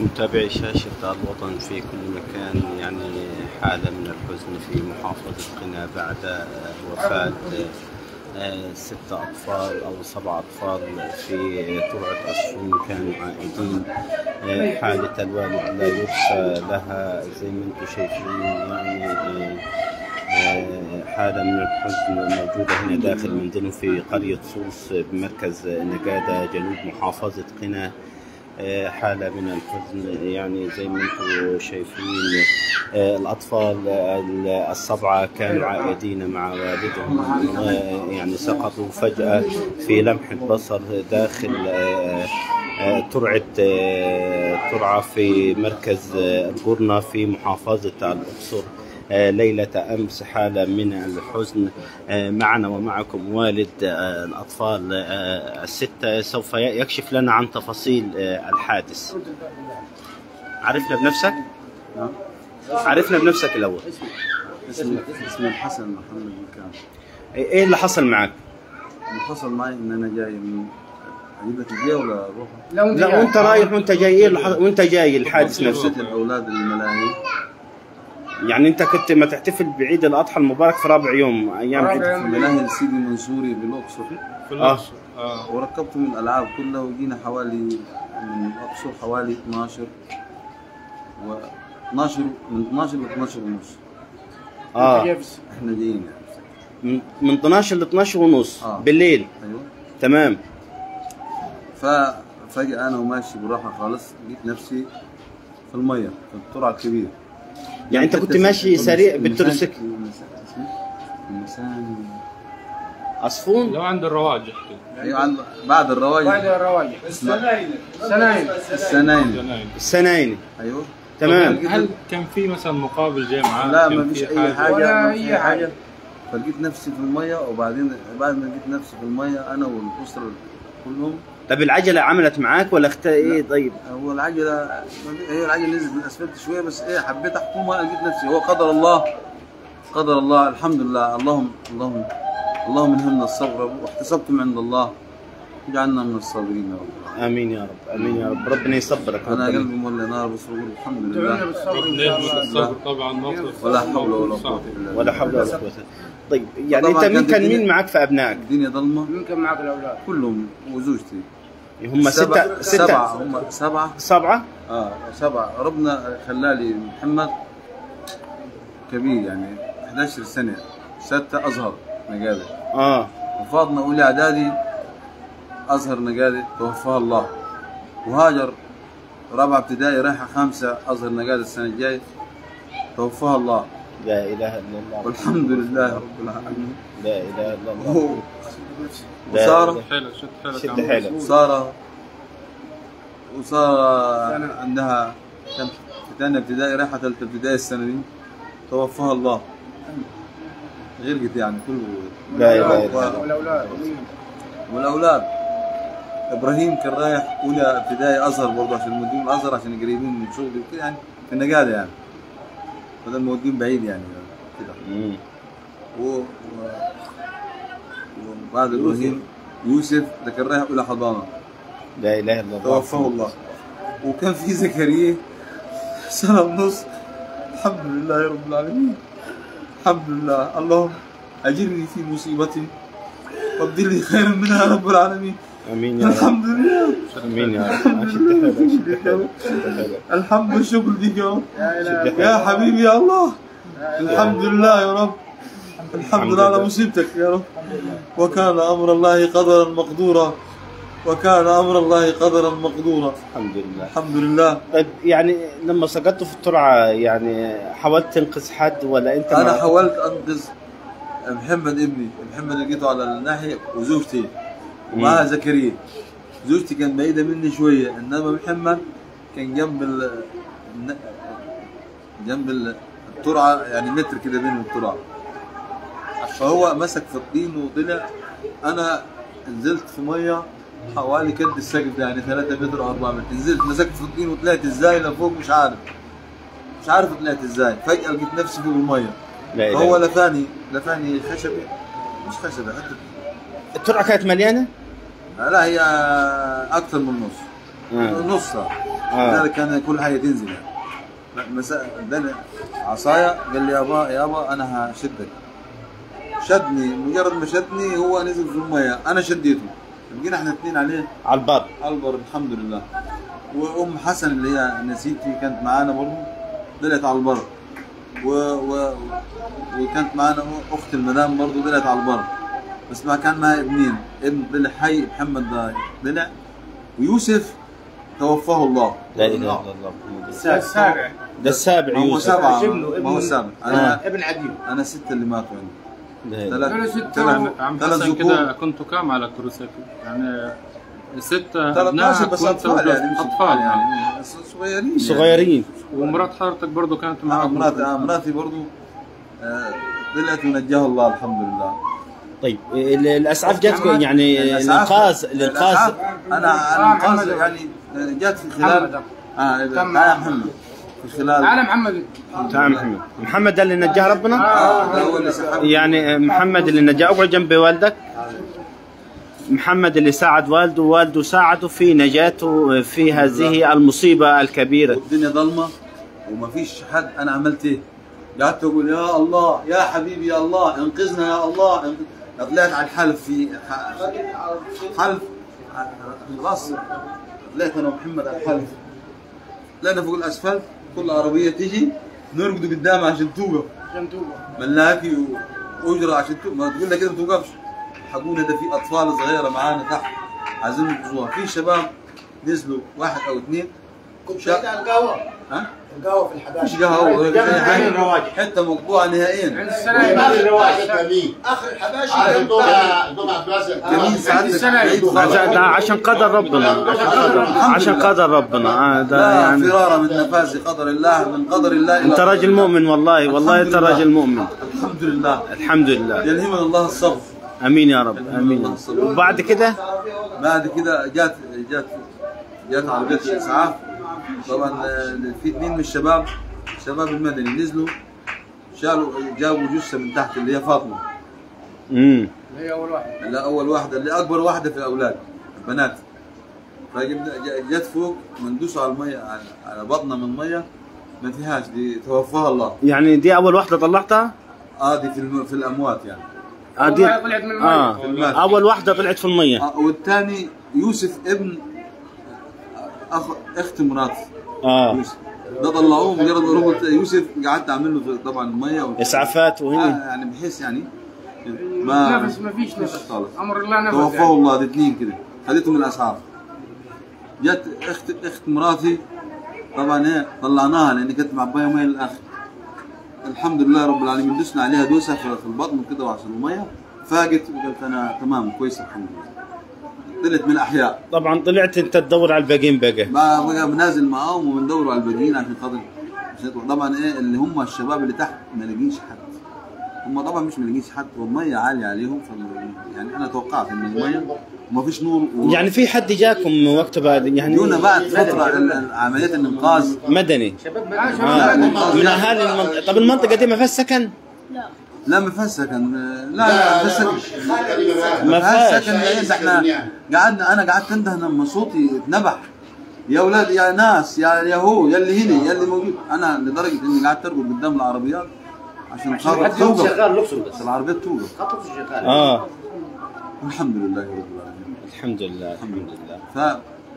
متابعي شاشة الوطن في كل مكان يعني حالة من الحزن في محافظة قنا بعد وفاة آه، ست أطفال أو سبع أطفال في ترعة أسفون كانوا عائدين آه، حالة الوالد لا يرثى لها زي ما أنتم شايفين يعني آه، آه، حالة من الحزن موجودة هنا داخل منزله في قرية صوص بمركز نجادة جنوب محافظة قنا آه، حالة من الحزن يعني زي ما انتم شايفين آه، الأطفال آه، السبعة كانوا عائدين مع والدهم آه، يعني سقطوا فجأة في لمح البصر داخل آه، آه، ترعة آه، ترعة في مركز آه، القرنة في محافظة الأقصر آه، ليلة أمس حالة من الحزن آه، معنا ومعكم والد آه، الأطفال آه، الستة سوف يكشف لنا عن تفاصيل آه، الحادث عرفنا بنفسك؟ نعم. عرفنا بنفسك الأول اسمي اسمي الحسن محمد مكان إيه اللي حصل معك؟ اللي حصل معي ان انا جاي من اجيب لك الجاي ولا اروح؟ لا وانت رايح وانت جاي ايه اللي حصل وانت جاي الحادث نفسه نفسة الاولاد الملاهي يعني انت كنت ما تحتفل بعيد الاضحى المبارك في رابع يوم ايام عيد في ملاهي سيدي منصوري بالاقصر في اه الأقصر اه وركبتهم الالعاب كلها وجينا حوالي من الاقصر حوالي 12 و 12 من 12 ل 12 ونص اه احنا جايين يعني من من 12 ل 12 ونص آه. بالليل ايوه تمام ففجأة أنا وماشي بالراحة خالص لقيت نفسي في المية في الترعة الكبيرة يعني انت كنت ماشي سريع بالتروسيكل المسان عصفون لو عند الرواجح كده ايوه عند بعد الرواجح بعد الرواجح السناين السناين السناين جناين. السنايني ايوه تمام طب هل كان في مثلا مقابل جاي معاه لا كان ما في فيش اي حاجة ولا ما أي في حاجة. فلقيت نفسي في المية وبعدين بعد ما لقيت نفسي في المية أنا والأسرة كلهم طب العجله عملت معاك ولا اخت ايه طيب هو العجلة ما في- هي العجلة نزلت من الأسفلت شوية بس إيه حبيت أحكمها لقيت نفسي هو قدر الله قدر الله الحمد لله اللهم اللهم اللهم الهمنا الصبر واحتسبتم عند الله اجعلنا من الصابرين يا رب العالمين. امين يا رب امين يا رب ربنا يصبرك أنا ربنا. قلبي مولع نار بس بقول الحمد دعونا لله بالصبر إن ربنا شاء يهديك الله. الصبر طبعا موقف ولا حول ولا صعب. قوة إلا بالله ولا حول ولا قوه طيب يعني طبعاً انت مين كانت كان الدنيا- مين معك في ابنائك؟ الدنيا ضلمة مين كان معك الاولاد؟ كلهم وزوجتي هم ستة سبعة ستة هم سبعة سبعة اه سبعة ربنا خلالي محمد كبير يعني 11 سنة ستة أزهر نقادة اه وفاطمة أولى إعدادي أزهر نقادة توفاها الله وهاجر رابعة ابتدائي رايحة خامسة أزهر نقادة السنة الجاية توفاها الله لا اله الا الله والحمد لله رب العالمين لا اله الا الله لا وسارة إله. حيلك شد حيلك شد عم. حيلك وسارة وسارة عندها كم في ثانية ابتدائي رايحة ثالثة ابتدائي السنة دي توفاها الله غرقت يعني كله لا اله الا الله والاولاد والاولاد ابراهيم كان رايح اولى ابتدائي ازهر برضه عشان مودين الازهر عشان قريبين من شغلي وكده يعني في النقاده يعني بدل مودين بعيد يعني كده مم. و... و... وبعد ابراهيم يوسف ده كان رايح اولى حضانه لا اله الا الله توفاه الله وكان في زكريا سنه ونص الحمد لله رب العالمين الحمد لله اللهم اجرني في مصيبتي وابدل لي خيرا منها يا رب العالمين امين يا رب الحمد لله امين يا رب شد حيلك شد حيلك شد حيلك الحمد والشكر لك يا رب شد يا حيلك حبيبي يا الله الحمد لله يا رب الحمد لله على لله. مصيبتك يا رب وكان امر الله قدرا مقدورا وكان امر الله قدرا مقدورا الحمد لله الحمد لله طيب يعني لما سقطتوا في الترعه يعني حاولت تنقذ حد ولا انت انا ما- حاولت انقذ محمد ابني محمد لقيته على الناحيه وزوجتي ومعها زكريا زوجتي كانت بعيده مني شويه انما محمد كان جنب ال الن- جنب ال- الترعه يعني متر كده بين الترعه فهو مسك في الطين وطلع انا نزلت في ميه حوالي كد السقف ده يعني 3 متر او 4 متر نزلت مسكت في الطين وطلعت ازاي لفوق مش عارف مش عارف طلعت ازاي فجاه لقيت نفسي فوق الميه لا إله فهو إلا لفاني لفاني خشبي مش خشبي حتى الترعه كانت مليانه؟ لا هي اكثر من نص آه. نصها آه. لذلك كان كل حاجه تنزل يعني مساء اداني عصايه قال لي يابا يابا انا هشدك شدني مجرد ما شدني هو نزل في الميه انا شديته بقينا احنا اثنين عليه على البر البر الحمد لله وام حسن اللي هي نسيتي كانت معانا برضه طلعت على البر و... و... وكانت معانا اخت المدام برضه طلعت على البر بس ما كان معها ابنين ابن طلع حي محمد ده طلع ويوسف توفاه الله لا اله الا الله محمد رسول السابع ده السابع ما هو يوسف سبعة ابنه- ما هو ابن- سبعة أنا ابن عديم أنا ستة اللي ماتوا عندي لا إله. ثلاث دول ستة. ثلاث عم ثلاث حسن ذكور كده كنتوا كام على الكروسيكل؟ يعني ستة 13 أبناء بس كنتوا أطفال يعني مش أطفال يعني يعني صغيرين صغيرين ومرات حضرتك برضو كانت آه، معك مراتي آه، مراتي برضو آه، طلعت ونجاها الله الحمد لله طيب ال- الاسعاف جاتكم يعني الانقاذ الانقاذ الإسعاف، انا آه، الانقاذ محمد. يعني آه، جات في محمد. خلال اه كم- تعال يا محمد في خلال تعال محمد تعال محمد محمد ده اللي نجاه ربنا اه ده هو اللي سحب يعني محمد اللي نجاه اقعد جنب والدك محمد اللي ساعد والده والده ساعده في نجاته في هذه المصيبة الكبيرة والدنيا ضلمه وما فيش حد انا عملت ايه؟ قعدت اقول يا الله يا حبيبي يا الله انقذنا يا الله انقذ- طلعت على الحلف في ح- حلف خلاص طلعت انا ومحمد على الحلف طلعنا فوق الاسفلت كل عربيه تيجي نرقد قدامها عشان توقف عشان توقف ملاكي واجره عشان توقف ما تقول لك كده ما توقفش حقونا ده في اطفال صغيره معانا تحت عايزين ينقذوها في شباب نزلوا واحد او اثنين كنت شا- بعيد عن القهوة ها القهوة في الحدائق مش قهوه ولا جنب أي حاجة. الرواج. حته مقطوعه نهائيا عند اخر السنايب الرواج التميم اخر الحباشي عارف جنب الدكتور الدكتور عبد الواسع جميل سعادتك السنة بعيد يدوم. خالص. ده عشان قدر ربنا عشان قدر عشان قدر ربنا آه ده لا يعني فرار من نفاذ قدر الله من قدر الله إلى انت قدر راجل الله. مؤمن والله والله انت الحمد لله. راجل مؤمن الحمد لله الحمد لله يلهمنا الله الصبر امين يا رب امين وبعد كده بعد كده جات جات جات عربيه الاسعاف طبعا آه، في اثنين من الشباب الشباب المدني نزلوا شالوا جابوا جثه من تحت اللي هي فاطمه امم هي اول واحد اللي اول واحده اللي اكبر واحده في الاولاد البنات فجبنا ج- جت فوق مندوسه على الميه على, على بطنها من الميه ما فيهاش دي توفاها الله يعني دي اول واحده طلعتها اه دي في الم... في الاموات يعني آه دي والله طلعت من المية. اه اول واحده طلعت في الميه آه والثاني يوسف ابن أخ... اخت مراتي اه يوسف ده طلعوه مجرد ما ربط يوسف قعدت اعمل له في- طبعا الميه و... اسعافات آه وهنا يعني بحيث يعني ما نفس ما فيش نفس خالص امر الله نفس توفاه يعني. الله دي اثنين كده خليتهم من الاسعاف جت اخت اخت مراتي طبعا ايه طلعناها لان كانت معبايه ميه للاخر الحمد لله رب العالمين دسنا عليها دوسه في في البطن وكده وعشان الميه فاقت وقلت انا تمام كويس الحمد لله طلعت من الاحياء طبعا طلعت انت تدور على الباقيين بقى بقى بقى بنازل معاهم وبندور على الباقيين عشان خاطر عشان يطلع. طبعا ايه اللي هم الشباب اللي تحت ما لاقيش حد هم طبعا مش ما لاقيش حد والميه عاليه عليهم فال- يعني انا توقعت ان الميه وما فيش نور و... يعني في حد جاكم وقت بعد يعني جونا بعد فتره ال- ال- عمليات الانقاذ مدني شباب آه. شباب من اهالي المنطقه طب المنطقه دي ما فيهاش سكن؟ لا ما فيهاش سكن لا لا ما فيهاش سكن ما ما فيهاش فيهاش. سكن لان احنا قعدنا انا قعدت انده لما صوتي اتنبح يا اولاد يا ناس يا يا هو يا اللي هنا يا اللي موجود انا لدرجه اني قعدت ارقد قدام العربيات عشان خاطر حد توقف شغال الاقصر بس بس العربيات توقف خط الاقصر شغال اه الحمد لله رب العالمين الحمد لله الحمد لله ف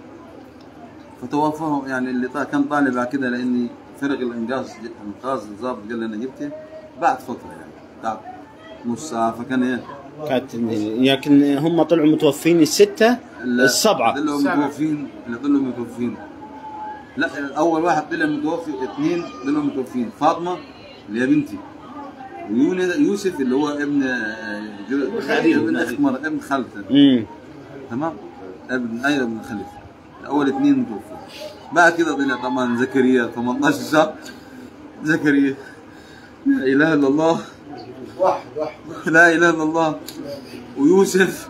فتوفاه يعني اللي طا- كان طالع بعد كده لاني فرق الانقاذ انقاذ الضابط قال لي انا جبته بعد فتره يعني بعد نص ساعه فكان ايه كانت لكن هم طلعوا متوفين السته ال- السبعه طلعوا السبعة. متوفين اللي طلعوا متوفين لا اول واحد طلع متوفي اثنين طلعوا متوفين فاطمه اللي هي بنتي ويونس يوسف اللي هو ابن آه، جو- ابن اخت مر- ابن خالته امم تمام ابن ايوه ابن خليفه اول اثنين متوفين بعد كده طلع طبعا زكريا 18 شهر زكريا لا اله الا الله واحد واحد لا اله الا الله ويوسف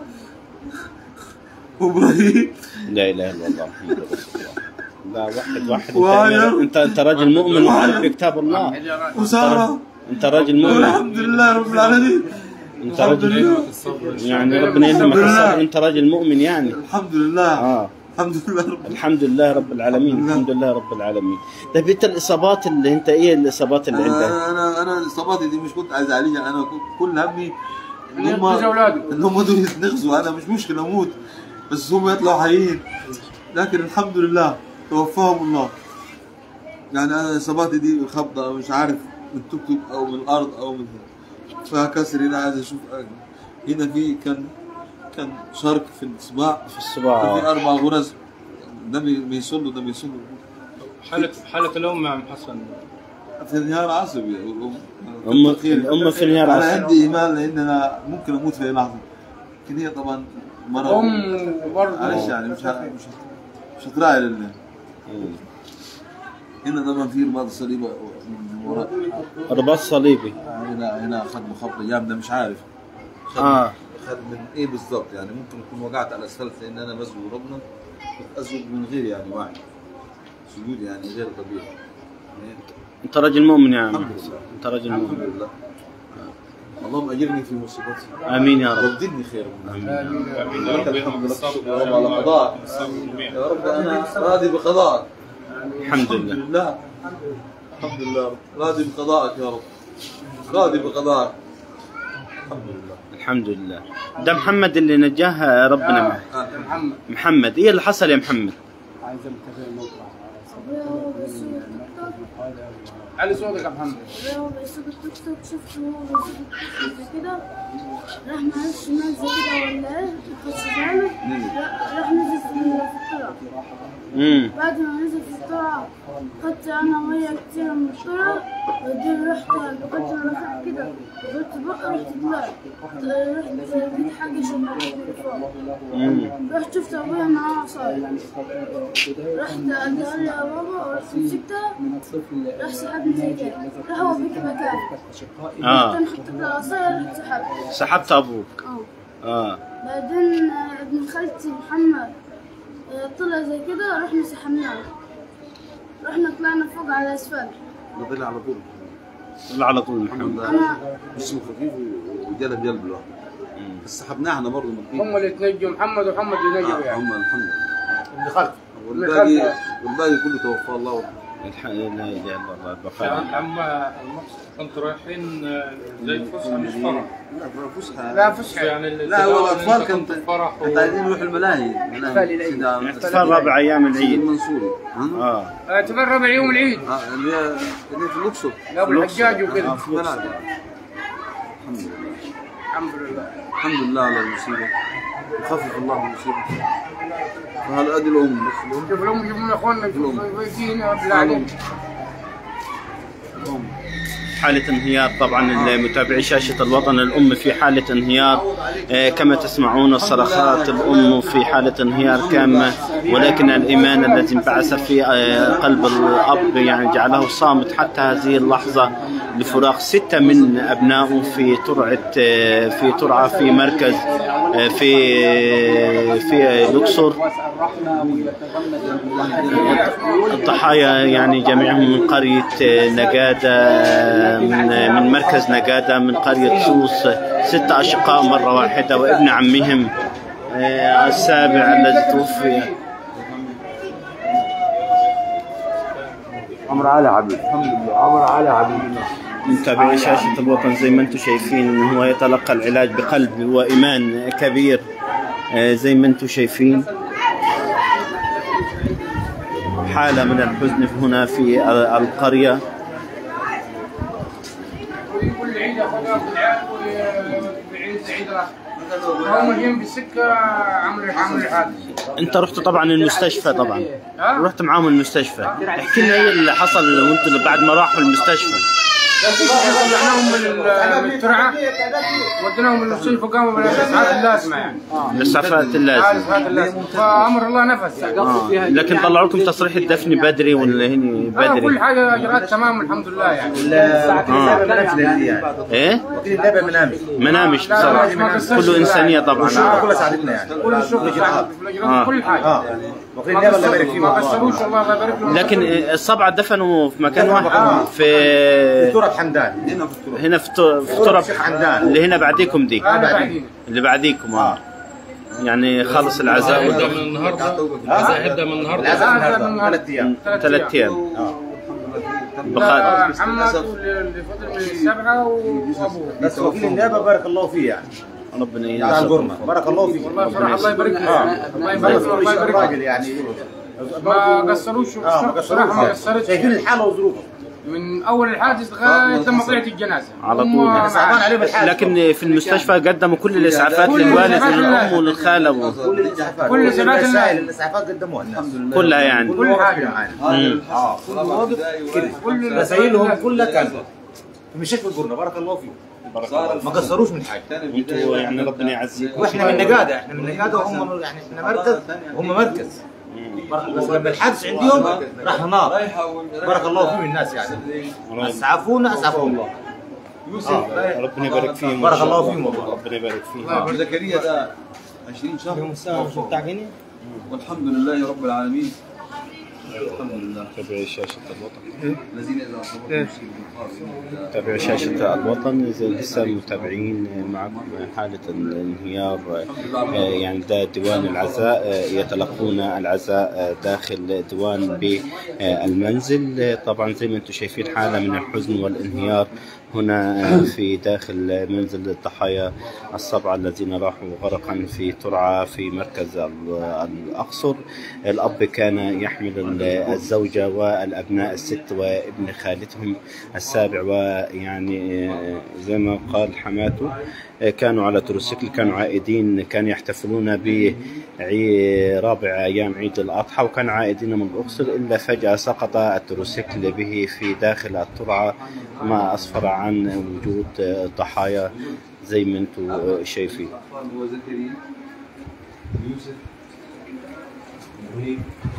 وابراهيم لا اله الا الله محمد رسول الله لا واحد واحد وأنا- انت انت راجل مؤمن وعارف بكتاب الله وساره انت راجل مؤمن والحمد لله رب العالمين انت راجل يلهمك الصبر يعني ربنا يلهمك الصبر انت راجل مؤمن يعني الحمد لله اه الحمد لله رب الحمد لله رب العالمين الحمد لله رب العالمين طيب انت الاصابات اللي انت ايه الاصابات اللي عندك انا انا انا اصاباتي دي مش كنت عايز عليها انا كنت كل همي ان هم ينقذ أولاده. ان هم دول يتنغزوا انا مش مشكله اموت بس هم يطلعوا حيين لكن الحمد لله توفاهم الله يعني انا اصاباتي دي خبطه مش عارف من توك توك او من الارض او من فيها كسر هنا عايز اشوف هنا في كان كان شرك في الصباع في الصباع في اربع غرز ده بي- بيصل وده بيصل حالة حالة الأم يا عم حسن في انهيار عصبي الام أم- كتر خيرك. الأم في انهيار انا عصبي. عندي ايمان لان انا ممكن اموت في اي لحظه لكن هي طبعا مرض ام برضه معلش يعني مش ه- مش ه- مش هتراعي لله هنا طبعا في رباط صليبه من وراء رباط صليبي هنا هنا اخذ خبطه جامده مش عارف خد آه. خد من ايه بالضبط يعني ممكن يكون وقعت على الاسفلت لان انا بسجد ربنا كنت اسجد من غير يعني وعي سجود يعني غير طبيعي يعني انت رجل مؤمن يا عم الحمد حسن. لله. انت رجل الحمد مؤمن لله اللهم اجرني في مصيبتي امين يا رب وابدلني خير منها آمين يا رب الحمد لله الصبر يا رب على قضائك يا رب انا راضي بقضائك الحمد لله لله الحمد لله يا رب راضي بقضائك يا رب راضي بقضائك الحمد لله الحمد لله ده محمد اللي نجاه ربنا معه آه. محمد محمد ايه اللي حصل يا محمد علي صوتك يا محمد هو بيسوق التوك توك شفته هو بيسوق التوك توك زي كده راح معرفش نازل كده ولا ايه مخدش باله لا، راح نزل في في الطرق امم بعد ما نزل في الطرق خدت انا ميه كتير من الطرق وبعدين رحت كنت رافع كده قلت بقى رحت طلعت رحت جيت حاجه شبه امم رحت شفت ابويا معاه عصاية رحت اديها لي يا بابا ورحت مسكتها راح سحبني زي كده راح هو بيك مكان اه كان حطيت العصاية رحت سحبت سحبت ابوك اه اه بعدين آه، ابن خالتي محمد آه، طلع زي كده رحنا سحبناه رحنا طلعنا فوق على الاسفل نضل على طول طلع على طول محمد انا جسمه خفيف وجلب جلب له بس سحبناه احنا برضه من هم اللي تنجوا محمد ومحمد اللي نجوا آه، يعني هم الحمد لله اللي خلف والباقي والباقي كله توفاه الله الحمد لله لا اله الا الله يا البقاء عم المقصد كنتوا رايحين آه، زي فسحة مش فرح فسحه لا فسحه يعني اللي لا هو تداول الاطفال إن كانت كنتوا فرح و- كانت عايزين نروح الملاهي ملاهي سيدة- احتفال رابع ايام سيد العيد المنصوري ها؟ اه اعتبر ربع يوم العيد اه اللي هي اللي في الاقصر ابو الحجاج وكذا آه، في الملاهي الحمد لله الحمد لله الحمد لله على المصيبه يخفف الله المصيبه فهذا ادي الام بس الام شوف الام شوف من اخواننا الأم. شوف يجينا بالله عليك الام حالة انهيار طبعا متابعي شاشة الوطن الأم في حالة انهيار آه، كما تسمعون صرخات الأم في حالة انهيار تامة ولكن الإيمان الذي انبعث في آه، قلب الأب يعني جعله صامت حتى هذه اللحظة لفراق ستة من أبنائه في ترعة آه، في ترعة في مركز آه، في في الأقصر الضحايا يعني جميعهم من قرية نجادة من من مركز نجادة من قرية سوس ستة أشقاء مرة واحدة وابن عمهم آه، السابع الذي توفي عمر علي حبيبي الحمد لله عمر علي حبيبي متابعي شاشة الوطن زي ما انتم شايفين هو يتلقى العلاج بقلب وإيمان كبير آه، زي ما انتم شايفين حالة من الحزن هنا في القرية كل عيد ياخذها في العيد والعيد العيد راح هم جايين بالسكه عملوا عملوا الحادث انت رحت طبعا المستشفى طبعا ها؟ رحت معاهم المستشفى احكي لنا ايه اللي حصل وانتوا بعد ما راحوا المستشفى طلعناهم من ال- من الترعه وديناهم المستشفى قاموا بالاسعاف اللازمه يعني الاسعافات اللازم الاسعاف اللازمه فامر الله نفس يعني آه. لكن طلعوا لكم تصريح الدفن بدري ولا هني آه كل بدري حاجه اجراءات تمام الحمد لله يعني ايه اللعبه منامي منامش لا، لا، ما بصراحه قصرش كله انسانيه طبعا آه. كلها ساعدتنا يعني كل الشغل ساعد في الاجراءات آه. كل حاجه اه واخدين ما اللعبه الله يبارك قصروش فيهم ما والله. قصروش والله الله يبارك لهم لكن السبعه دفنوا في مكان واحد آه. في دكتورة حمدان هنا في التراب هنا في تو- في تراب الشيخ حمدان اللي هنا بعديكم دي هذا بعدين اللي بعديكم اه يعني خلص العزاء هيبدا ودخل من النهارده العزاء هيبدا من النهارده العزاء العزاء النهارده من ثلاث ايام ثلاث ايام لا، بخ- محمد واللي اللي فضل من السبعه وابوه بس وكيل النيابه بارك الله فيه يعني ربنا بتاع يجزاك القرمه بارك الله فيه والله بصراحه الله يبارك له الله ما يبارك له يقصروش الله يبارك الراجل له يعني ما قصروش اه ما بصراحه ما قصروش قصرتش شايفين الحاله وظروفه من اول الحادث لغايه لما طلعت الجنازه على هم طول. معانا. صعبان عليهم الحال لكن في المستشفى قدموا كل الاسعافات كل للوالد الإسعافات وللام لله. وللخاله و- كل الاسعافات كل الإسعافات اللي- الرسائل الاسعافات قدموها الناس كلها يعني كل حاجه مم. اه كل رسائلهم كلها كانت في مستشفى القرنه بارك الله فيه ما قصروش من حاجه انتوا يعني ربنا يعزيكم واحنا من نقاده احنا من نقاده وهم يعني احنا مركز وهم مركز بس لما الحادث عندهم راح نار بارك الله فيهم الناس يعني اسعفونا اسعفونا آه، ربنا يبارك فيهم بارك الله فيهم والله. ربنا يبارك فيهم زكريا ده 20 شهر والحمد لله رب العالمين الحمد لله تابع شاشة الوطن الذين اذا اصابتهم مصيبه تابع شاشة الوطن إذا لسه متابعين معكم حالة الانهيار آه، يعني ده ديوان العزاء آه، يتلقون العزاء آه، داخل ديوان بالمنزل آه، طبعا زي ما انتم شايفين حالة من الحزن والانهيار هنا آه، في داخل منزل الضحايا السبعة الذين راحوا غرقا في ترعة في مركز ال- الأقصر الأب كان يحمل ال- الزوجة والأبناء الست وابن خالتهم السابع ويعني آه، زي ما قال حماته آه، كانوا على تروسيكل كانوا عائدين كانوا يحتفلون برابع أيام عيد الأضحى وكانوا عائدين من الأقصر إلا فجأة سقط التروسيكل به في داخل الترعة ما أسفر عن وجود آه، ضحايا زي ما انتم آه، شايفين هو زكريا يوسف ابراهيم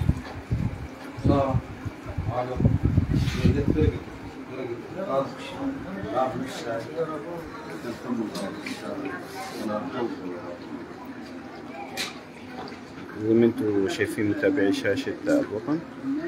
ساره عقب فرقت فرقت خلاص عارف مش ساعد الحمد لله ان شاء الله ولا حول ولا قوة. زي ما انتم شايفين متابعي شاشة الوطن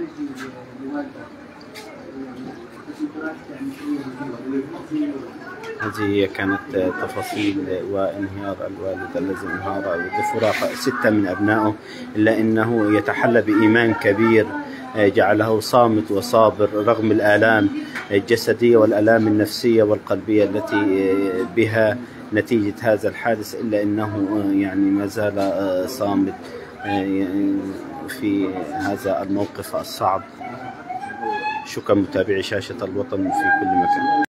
هذه هي كانت تفاصيل وانهيار الوالد الذي انهار بفراق ستة من أبنائه إلا أنه يتحلى بإيمان كبير جعله صامت وصابر رغم الآلام الجسدية والآلام النفسية والقلبية التي بها نتيجة هذا الحادث إلا أنه يعني ما زال صامت في هذا الموقف الصعب شكرا متابعي شاشة الوطن في كل مكان